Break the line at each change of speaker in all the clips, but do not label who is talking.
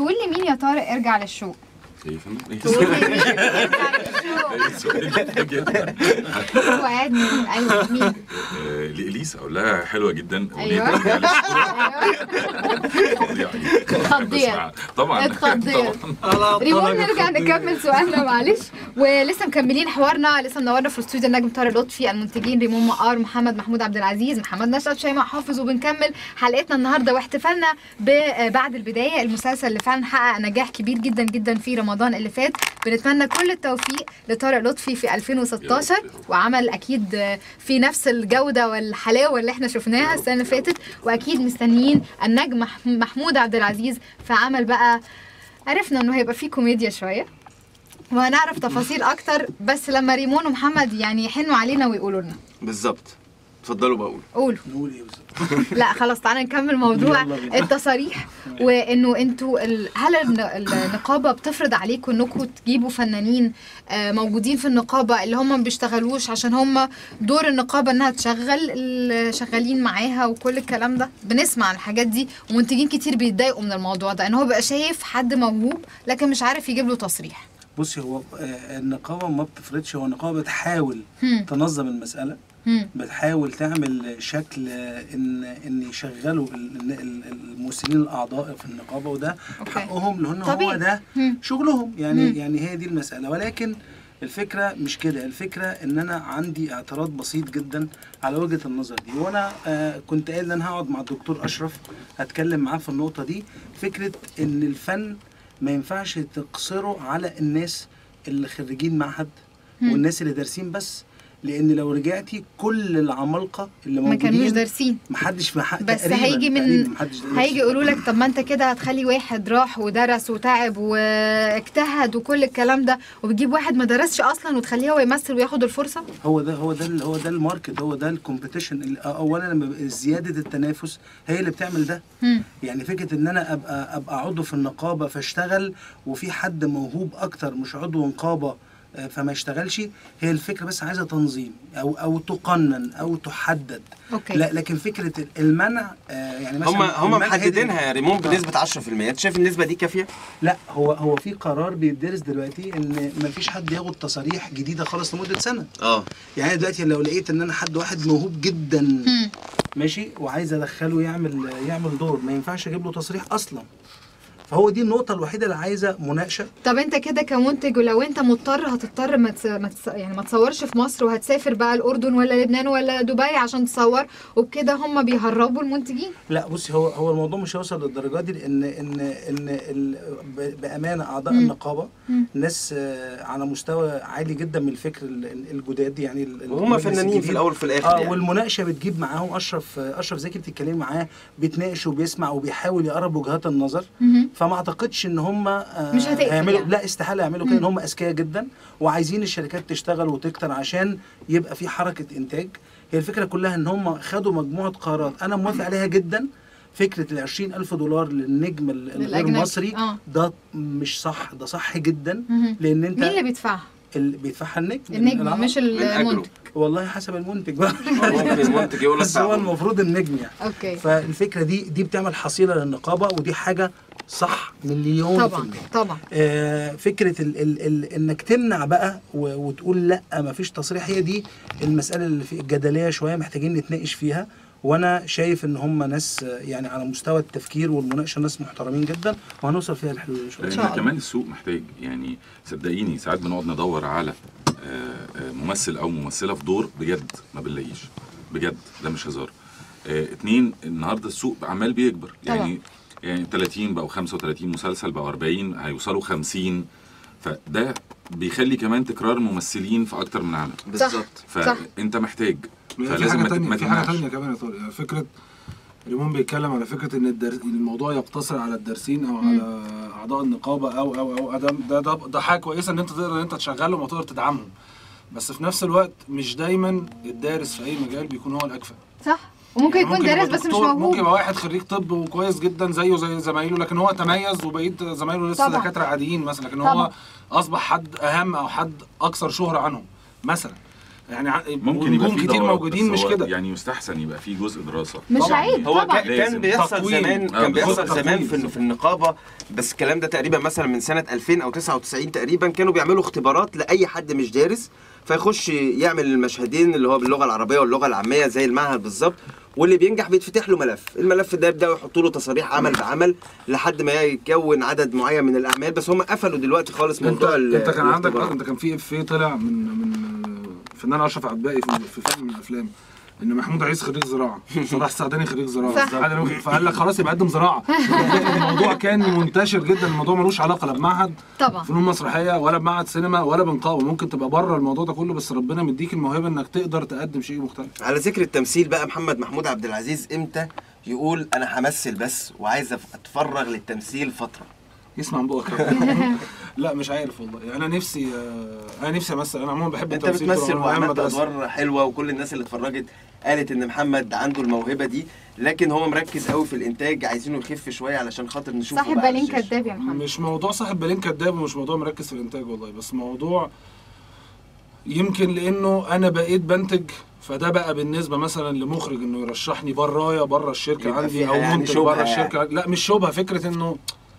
تقول لي مين يا طارق ارجع للشوق
ايه يا فندم؟
تقول لي مين ارجع للشوق
إيه سؤال جميل جدا
هو قاعد مين ايوه مين
آه، لإليسا اقول لها حلوه جدا
أيوة.
أغنية ارجع للشروق.
اتخضيت.
بسمعها. طبعا
اتخضيت.
طبعاً.
ريمون نرجع نكمل سؤالنا معلش ولسه مكملين حوارنا لسه منورنا في الاستوديو النجم طارق لطفي المنتجين ريمون مقار محمد محمود عبد العزيز محمد نشأت شيماء حافظ وبنكمل حلقتنا النهارده واحتفالنا ب- بعد البدايه المسلسل اللي فعلا حقق نجاح كبير جدا جدا في رمضان اللي فات بنتمنى كل التوفيق لطارق لطفي في 2016 وعمل اكيد في نفس الجوده والحلاوه اللي احنا شفناها السنه اللي فاتت واكيد مستنيين النجم مح- محمود عبد العزيز في عمل بقى عرفنا انه هيبقى فيه كوميديا شويه وهنعرف تفاصيل اكتر بس لما ريمون ومحمد يعني يحنوا علينا ويقولوا لنا
بالظبط اتفضلوا بقول
قولوا
نقول ايه بالظبط
لا خلاص تعالى نكمل موضوع
يلا بينا.
التصاريح وانه انتوا ال... هل الن- النقابه بتفرض عليكم انكم تجيبوا فنانين آه، موجودين في النقابه اللي هم ما بيشتغلوش عشان هم دور النقابه انها تشغل اللي شغالين معاها وكل الكلام ده بنسمع عن الحاجات دي ومنتجين كتير بيتضايقوا من الموضوع ده ان هو بيبقى شايف حد موهوب لكن مش عارف يجيب له تصريح
بصي هو آه، النقابه ما بتفرضش هو النقابه بتحاول
هم.
تنظم المساله
هم.
بتحاول تعمل شكل آه، ان ان يشغلوا ال- ال- الممثلين الاعضاء في النقابه وده
أوكي.
حقهم لان هو
طبيعي.
ده
هم.
شغلهم يعني
مم.
يعني هي دي المساله ولكن الفكره مش كده الفكره ان انا عندي اعتراض بسيط جدا على وجهه النظر دي وانا آه كنت قايل ان انا هقعد مع الدكتور اشرف هتكلم معاه في النقطه دي فكره ان الفن ما ينفعش تقصره على الناس اللي خريجين معهد
مم.
والناس اللي دارسين بس لان لو رجعتي كل العمالقه اللي
ما
موجودين
كانوش دارسين
محدش محقق
بس هيجي من هيجي يقولوا لك طب ما انت كده هتخلي واحد راح ودرس وتعب واجتهد وكل الكلام ده وبتجيب واحد ما درسش اصلا وتخليه هو يمثل وياخد الفرصه
هو ده هو ده ال- هو ده الماركت هو ده الكومبيتيشن اولا لما بيبقى زياده التنافس هي اللي بتعمل ده
مم.
يعني فكره ان انا ابقى ابقى عضو في النقابه فاشتغل وفي حد موهوب اكتر مش عضو نقابه آه، فما يشتغلش هي الفكره بس عايزه تنظيم او او تقنن او تحدد
اوكي
لا لكن فكره المنع آه، يعني مثلا
هم هم
المنع هي دي-
محددينها يا ريمون بنسبه 10% انت شايف النسبه دي كافيه؟
لا هو هو في قرار بيدرس دلوقتي ان ما فيش حد ياخد تصاريح جديده خالص لمده سنه
اه
يعني أنا دلوقتي لو لقيت ان انا حد واحد موهوب جدا
مم.
ماشي وعايز ادخله يعمل يعمل دور ما ينفعش اجيب له تصريح اصلا فهو دي النقطه الوحيده اللي عايزه مناقشه
طب انت كده كمنتج ولو انت مضطر هتضطر ما تس... ما تس... يعني ما تصورش في مصر وهتسافر بقى الاردن ولا لبنان ولا دبي عشان تصور وبكده هم بيهربوا المنتجين
لا بصي هو هو الموضوع مش هيوصل للدرجه دي لان ان ان ال- ب- بامانه اعضاء
مم.
النقابه
مم.
ناس آه، على مستوى عالي جدا من الفكر ال- ال- الجداد يعني ال- ال-
وهم
المجلس
فنانين في
الجديد.
الاول وفي الاخر
اه
يعني.
والمناقشه بتجيب معاهم اشرف اشرف زكي بتتكلمي معاه بيتناقش وبيسمع وبيحاول يقرب وجهات النظر
مهم.
فما اعتقدش ان هم آه
مش هتقفل
هيعملوا
يعني.
لا استحاله يعملوا كده ان هم اذكياء جدا وعايزين الشركات تشتغل وتكتر عشان يبقى في حركه انتاج هي الفكره كلها ان هم خدوا مجموعه قرارات انا موافق عليها جدا فكره ال 20000 دولار للنجم ال- الغير
للأجنبي.
مصري
آه.
ده مش صح ده صح جدا
مهم.
لان انت
مين اللي بيدفعها
اللي بيدفعها النجم
النجم
العرب.
مش
أجره.
المنتج
والله حسب المنتج بقى
ممكن المنتج يقول لك
بس هو
تعال.
المفروض النجم يعني
اوكي
فالفكره دي دي بتعمل حصيله للنقابه ودي حاجه صح مليون في
طبعا
المية
طبعا
آه، فكره ال ال ال انك تمنع بقى و- وتقول لا ما فيش تصريح هي دي المساله اللي في الجدليه شويه محتاجين نتناقش فيها وانا شايف ان هم ناس آه، يعني على مستوى التفكير والمناقشه ناس محترمين جدا وهنوصل فيها لحلول ان شاء الله
شاء
لان
الله.
كمان السوق محتاج يعني صدقيني ساعات بنقعد ندور على آه، آه، ممثل او ممثله في دور بجد ما بنلاقيش بجد ده مش هزار آه، اتنين النهارده السوق عمال بيكبر يعني يعني 30 بقوا 35 مسلسل بقوا 40 هيوصلوا 50 فده بيخلي كمان تكرار ممثلين في اكتر من عمل
بالظبط
صح.
فانت محتاج
في
فلازم
حاجه
ما ت-
تانية
ما
في حاجه
تمنعش
تانية كمان يا طارق يعني فكره ريمون بيتكلم على فكره ان الدر... الموضوع يقتصر على الدارسين او على اعضاء النقابه او او او ده ده ده, ده حاجه كويسه ان انت تقدر ان انت تشغلهم وتقدر تدعمهم بس في نفس الوقت مش دايما الدارس في اي مجال بيكون هو الاكفأ
صح وممكن
يعني
يكون
يبقى
دارس بس مش
دكتور، ممكن
موهوب
يبقى واحد خريج طب وكويس جدا زيه زي زمايله لكن هو تميز وبقيت زمايله لسه
طبعا.
دكاتره عاديين مثلا لكن
طبعا.
هو اصبح حد اهم او حد اكثر شهره عنهم مثلا يعني ع-
ممكن يبقى
نجوم
في
كتير
دورات،
موجودين
بس
مش
هو
كده
يعني يستحسن يبقى في جزء دراسه
مش
طبعاً.
عيب
هو
طبعا
كان, كان
لازم.
بيحصل
تقويم.
زمان
آه،
كان بيحصل
بالظبط،
زمان في
تقويم.
في النقابه بس الكلام ده تقريبا مثلا من سنه 2000 او 99 تقريبا كانوا بيعملوا اختبارات لاي حد مش دارس فيخش يعمل المشهدين اللي هو باللغه العربيه واللغه العاميه زي المعهد بالظبط واللي بينجح بيتفتح له ملف الملف ده يبداوا يحطوا له تصاريح عمل بعمل لحد ما يكون عدد معين من الاعمال بس هم قفلوا دلوقتي خالص
انت
موضوع ال-
انت كان عندك
الاختبارات.
انت كان في افيه طلع من من فنان اشرف عباقي في في فيلم من الافلام ان محمود عيسى خريج زراعه صلاح السعداني خريج زراعه
صح.
عادل إمام- فقال لك خلاص يبقى قدم زراعه الموضوع كان منتشر جدا الموضوع ملوش علاقه لا بمعهد
طبعا
فنون مسرحيه ولا بمعهد سينما ولا بنقابه ممكن تبقى بره الموضوع ده كله بس ربنا مديك الموهبه انك تقدر تقدم شيء مختلف
على ذكر التمثيل بقى محمد محمود عبد العزيز امتى يقول انا همثل بس وعايز أف- اتفرغ للتمثيل فتره
يسمع من بقك لا مش عارف والله انا نفسي آه، انا نفسي امثل انا عموما بحب
انت
التمثيل طول
بتمثل
عمري، أيام
وعملت
مدرسة.
ادوار حلوه وكل الناس اللي اتفرجت قالت ان محمد عنده الموهبه دي لكن هو مركز قوي في الانتاج عايزينه يخف شويه علشان خاطر نشوفه
صاحب
بقى على
بالين
الشاشة.
كداب يا محمد
مش موضوع صاحب بالين كداب ومش موضوع مركز في الانتاج والله بس موضوع يمكن لانه انا بقيت بنتج فده بقى بالنسبه مثلا لمخرج انه يرشحني برايا بره الشركه
يبقى
عندي
فيها
او
يعني
منتج
شبهة
بره
يعني.
الشركه لا مش شبهه فكره انه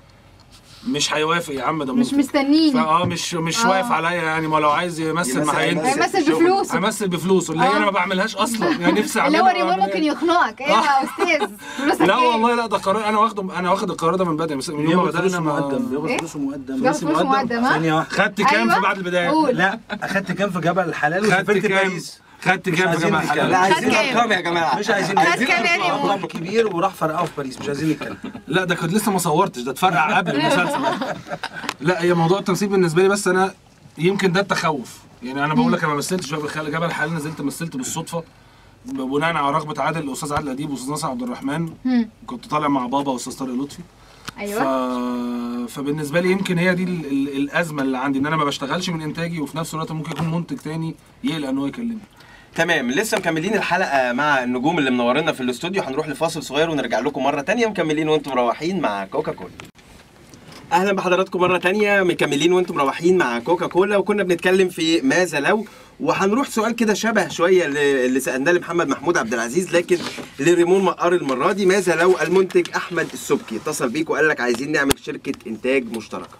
مش هيوافق يا عم ده
مش
منتج
مستنيني
فاه مش مش
آه.
واقف عليا يعني ما لو عايز يمثل
يمثل-
معايا
يمثل.
ينزل.
هيمثل
الشغل.
بفلوسه
همثل بفلوسه اللي هي
آه.
انا ما بعملهاش اصلا يعني نفسي
اللي هو
اعملها
ريمون
وأعملها.
ممكن يخنقك ايه يا استاذ فلوسك
لا
ايه
والله لا ده قرار انا واخده انا واخد القرار ده من بدري من يوم ما
بياخد فلوسه
بدانا
مقدم
ما
بياخد
إيه؟
فلوسه مقدم
بياخد فلوسه مقدم، ها؟
ثانية واحدة
خدت كام
أيوة.
في بعد البدايه
قول.
لا اخدت كام في جبل الحلال
خدت
وسافرت
كام
باريس
خدت
مش
كام في
عايزين
جامعه
نتكلم.
لا
الحلال
عايزين
خد كام؟
ارقام يا جماعه
مش عايزين
خد
نتكلم.
كام يا ريمون؟
رقم كبير وراح فرقعه في باريس مش عايزين نتكلم
لا ده كنت لسه ما صورتش ده اتفرع قبل المسلسل لا هي موضوع التمثيل بالنسبه لي بس انا يمكن ده التخوف يعني انا بقول لك انا ما مثلتش بقى بالخيال جبل الحلال نزلت مثلت بالصدفه بناء على رغبه عادل الاستاذ عادل اديب واستاذ ناصر عبد الرحمن
مم.
كنت طالع مع بابا واستاذ طارق لطفي ف...
ايوه
فبالنسبه لي يمكن هي دي ال... ال... الازمه اللي عندي ان انا ما بشتغلش من انتاجي وفي نفس الوقت ممكن يكون منتج تاني يقلق ان هو يكلمني
تمام لسه مكملين الحلقه مع النجوم اللي منورنا في الاستوديو هنروح لفاصل صغير ونرجع لكم مره تانية مكملين وانتم مروحين مع كوكا كولا اهلا بحضراتكم مره تانية مكملين وانتم مروحين مع كوكا كولا وكنا بنتكلم في ماذا لو وهنروح سؤال كده شبه شويه ل- اللي سالناه لمحمد محمود عبد العزيز لكن لريمون مقار المره دي ماذا لو المنتج احمد السبكي اتصل بيك وقال لك عايزين نعمل شركه انتاج مشتركه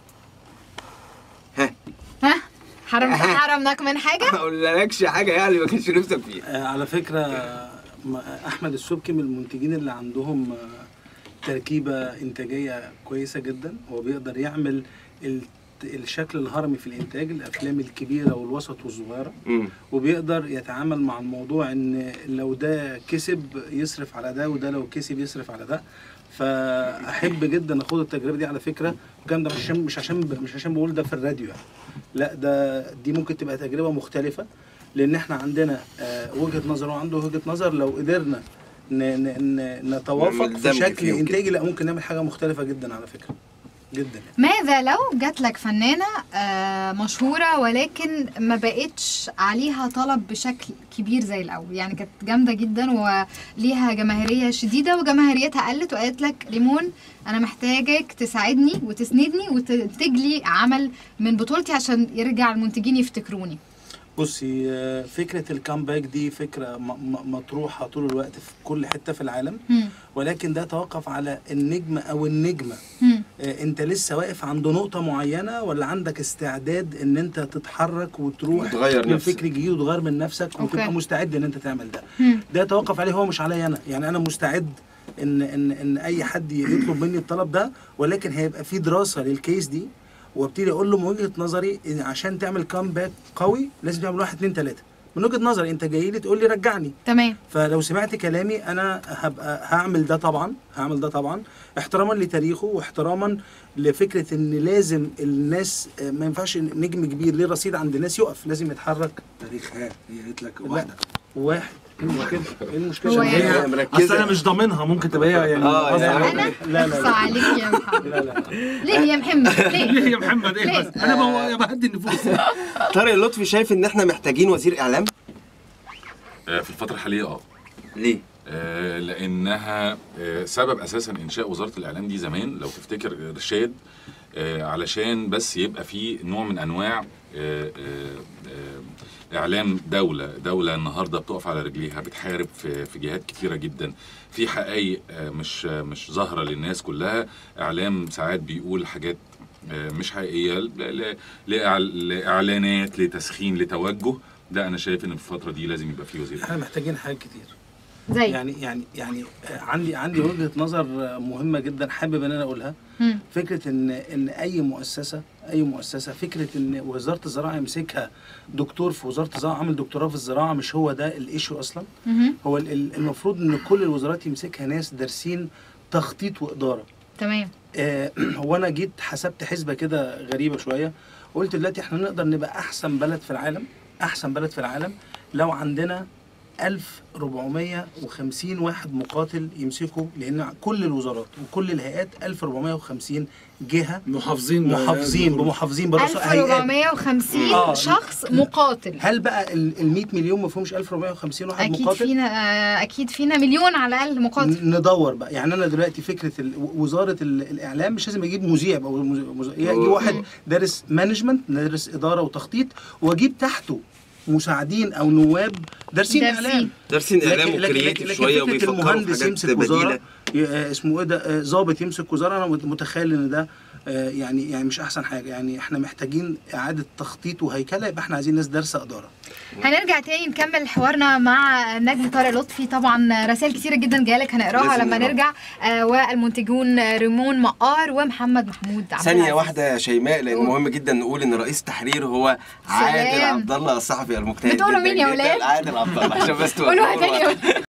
ها
ها حرم حرمناك من حاجه
ما اقولكش حاجه يعني ما كانش نفسك فيها
آه، على فكرة ما- أحمد السبكي من المنتجين اللي عندهم آه، تركيبة إنتاجية كويسة جدا هو بيقدر يعمل ال- الشكل الهرمي في الإنتاج الأفلام الكبيرة والوسط والصغيرة
مم.
وبيقدر يتعامل مع الموضوع ان لو ده كسب يصرف على ده وده لو كسب يصرف على ده فاحب جدا اخد التجربه دي على فكره وكان ده مش عشان مش عشان مش عشان بقول ده في الراديو يعني لا ده دي ممكن تبقى تجربه مختلفه لان احنا عندنا آه، وجهه نظر وعنده وجهه نظر لو قدرنا ن- ن- ن- نتوافق
نعمل
في
دمج
شكل
فيهم كده.
انتاجي لا ممكن نعمل حاجه مختلفه جدا على فكره جدا
ماذا لو جات لك فنانة آه، مشهورة ولكن ما بقتش عليها طلب بشكل كبير زي الأول يعني كانت جامدة جدا وليها جماهيرية شديدة وجماهيريتها قلت وقالت لك ليمون أنا محتاجك تساعدني وتسندني وتنتج لي عمل من بطولتي عشان يرجع المنتجين يفتكروني
بصي آه، فكره الكامباك دي فكره م- م- مطروحه طول الوقت في كل حته في العالم
مم.
ولكن ده توقف على النجم او النجمه
مم.
آه، انت لسه واقف عند نقطه معينه ولا عندك استعداد ان انت تتحرك وتروح
وتغير نفسك.
لفكر جديد وتغير من نفسك وتبقى
أوكي.
مستعد ان انت تعمل ده
مم.
ده يتوقف عليه هو مش عليا انا يعني انا مستعد ان ان ان اي حد يطلب مني الطلب ده ولكن هيبقى في دراسه للكيس دي وابتدي اقول له من وجهه نظري ان عشان تعمل كامباك قوي لازم تعمل واحد اتنين تلاته من وجهه نظري انت جاي لي تقول لي رجعني
تمام
فلو سمعت كلامي انا هبقى هعمل ده طبعا هعمل ده طبعا احتراما لتاريخه واحتراما لفكره ان لازم الناس آه، ما ينفعش نجم كبير ليه رصيد عند الناس يقف لازم يتحرك
تاريخ ها هي قالت لك
لا
واحده
واحد ايه المشكله؟ ايه المشكله؟
هو
عشان
يعني-
هي-
هي
مركزة.
اصل انا مش ضامنها ممكن تبقى هي يعني
آه،
قصدي
يعني
على-
أنا
لا لا
أقصى
لا
عليك يا محمد
لا لا
ليه يا محمد ليه
ليه يا محمد
ليه؟
ايه بس انا بو- بهدي النفوس
طارق لطفي شايف ان احنا محتاجين وزير اعلام
آه، في الفتره الحاليه اه
ليه
آه، لانها آه، سبب اساسا انشاء وزاره الاعلام دي زمان لو تفتكر ارشاد آه، علشان بس يبقى في نوع من انواع آه، آه، آه، اعلام دوله دوله النهارده بتقف على رجليها بتحارب في في جهات كتيره جدا في حقائق آه، مش آه، مش ظاهره للناس كلها اعلام ساعات بيقول حاجات آه، مش حقيقيه ل- ل- لإع- لاعلانات لتسخين لتوجه ده انا شايف ان في الفتره دي لازم يبقى في وزير
احنا محتاجين حاجات كتير
زي
يعني يعني يعني آه، عندي عندي وجهه نظر آه، مهمه جدا حابب ان انا اقولها
مم.
فكره ان ان اي مؤسسه اي مؤسسه فكره ان وزاره الزراعه يمسكها دكتور في وزاره الزراعه عامل دكتوراه في الزراعه مش هو ده الايشو اصلا
مهم.
هو ال- ال- المفروض ان كل الوزارات يمسكها ناس دارسين تخطيط واداره
تمام
آه، هو انا جيت حسبت حسبه كده غريبه شويه قلت دلوقتي احنا نقدر نبقى احسن بلد في العالم احسن بلد في العالم لو عندنا 1450 واحد مقاتل يمسكوا لان كل الوزارات وكل الهيئات 1450 جهه
محافظين
محافظين بمحافظين برؤساء هيئات
1450
آه.
شخص مقاتل
هل بقى ال 100 مليون ما فيهمش 1450 واحد
اكيد
مقاتل؟
فينا آه، اكيد فينا مليون على الاقل مقاتل
ن- ندور بقى يعني انا دلوقتي فكره ال- وزاره ال- الاعلام مش لازم اجيب مذيع او مز- مز- يجي واحد دارس مانجمنت دارس اداره وتخطيط واجيب تحته مساعدين او نواب دارسين
دارسين.
اعلام
دارسين اعلام
لكن- لكن-
وكرييتيف
لكن
شويه
فكرة
وبيفكروا في
المهندس
حاجات
يمسك وزاره
بديله
ي- آه، اسمه ايه ده آه، ضابط يمسك وزاره انا مت- متخيل ان ده آه، يعني يعني مش احسن حاجه يعني احنا محتاجين اعاده تخطيط وهيكله يبقى احنا عايزين ناس دارسه اداره
هنرجع تاني نكمل حوارنا مع نجم طارق لطفي طبعا رسائل كتيره جدا جايلك هنقراها
لازم
لما
نقراها.
نرجع آه والمنتجون ريمون مقار ومحمد محمود عبد
ثانية
العزيز.
واحدة يا شيماء لأن
قول.
مهم جدا نقول إن رئيس التحرير هو عادل
سلام.
عبد الله الصحفي المجتهد
بتقولوا
جداً
مين يا
جداً.
ولاد؟
عادل عبد الله عشان بس
قولوها
تقولوا
تاني